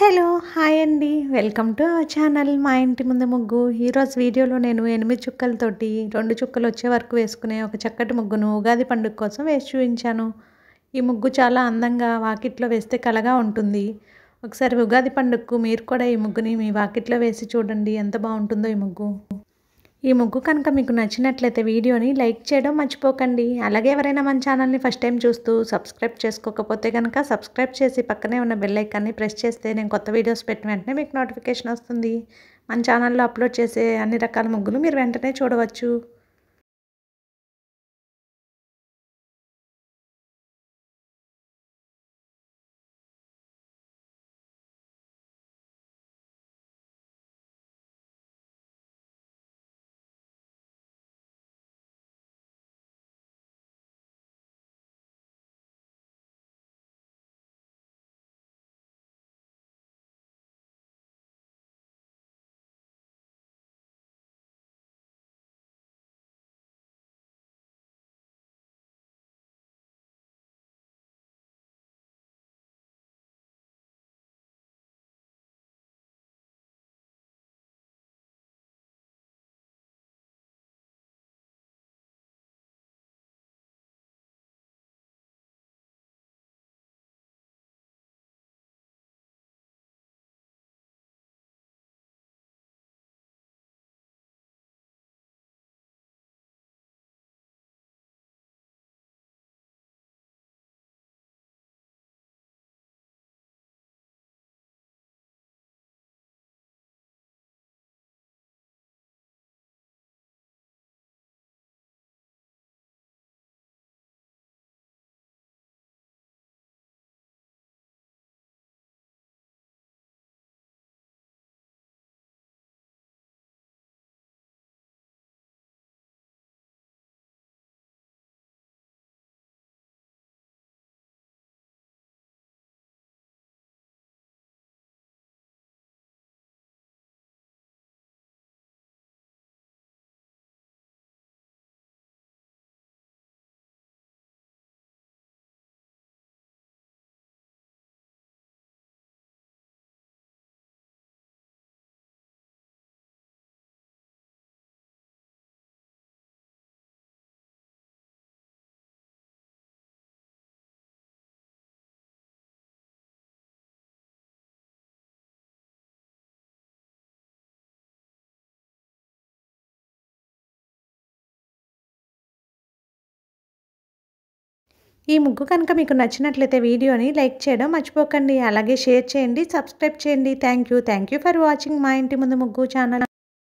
hello hi అండి welcome to our channel మా ఇంటి ముందు ముగ్గు ఈరోజు వీడియోలో నేను ఎనిమిది చుక్కలతోటి రెండు చుక్కలు వచ్చే వరకు వేసుకునే ఒక చక్కటి ముగ్గును ఉగాది పండుగ కోసం వేసి చూపించాను ఈ ముగ్గు చాలా అందంగా వాకిట్లో వేస్తే కలగా ఉంటుంది ఒకసారి ఉగాది పండుగకు మీరు కూడా ఈ ముగ్గుని మీ వాకిట్లో వేసి చూడండి ఎంత బాగుంటుందో ఈ ముగ్గు ఈ ముగ్గు కనుక మీకు నచ్చినట్లయితే వీడియోని లైక్ చేయడం మర్చిపోకండి అలాగే ఎవరైనా మన ఛానల్ని ఫస్ట్ టైం చూస్తూ సబ్స్క్రైబ్ చేసుకోకపోతే కనుక సబ్స్క్రైబ్ చేసి పక్కనే ఉన్న బెల్ ఐకాన్ని ప్రెస్ చేస్తే నేను కొత్త వీడియోస్ పెట్టిన వెంటనే మీకు నోటిఫికేషన్ వస్తుంది మన ఛానల్లో అప్లోడ్ చేసే అన్ని రకాల ముగ్గులు మీరు వెంటనే చూడవచ్చు ఈ ముగ్గు కనుక మీకు నచ్చినట్లయితే వీడియోని లైక్ చేయడం మర్చిపోకండి అలాగే షేర్ చేయండి సబ్స్క్రైబ్ చేయండి thank you thank you for watching మా ఇంటి ముందు ముగ్గు ఛానల్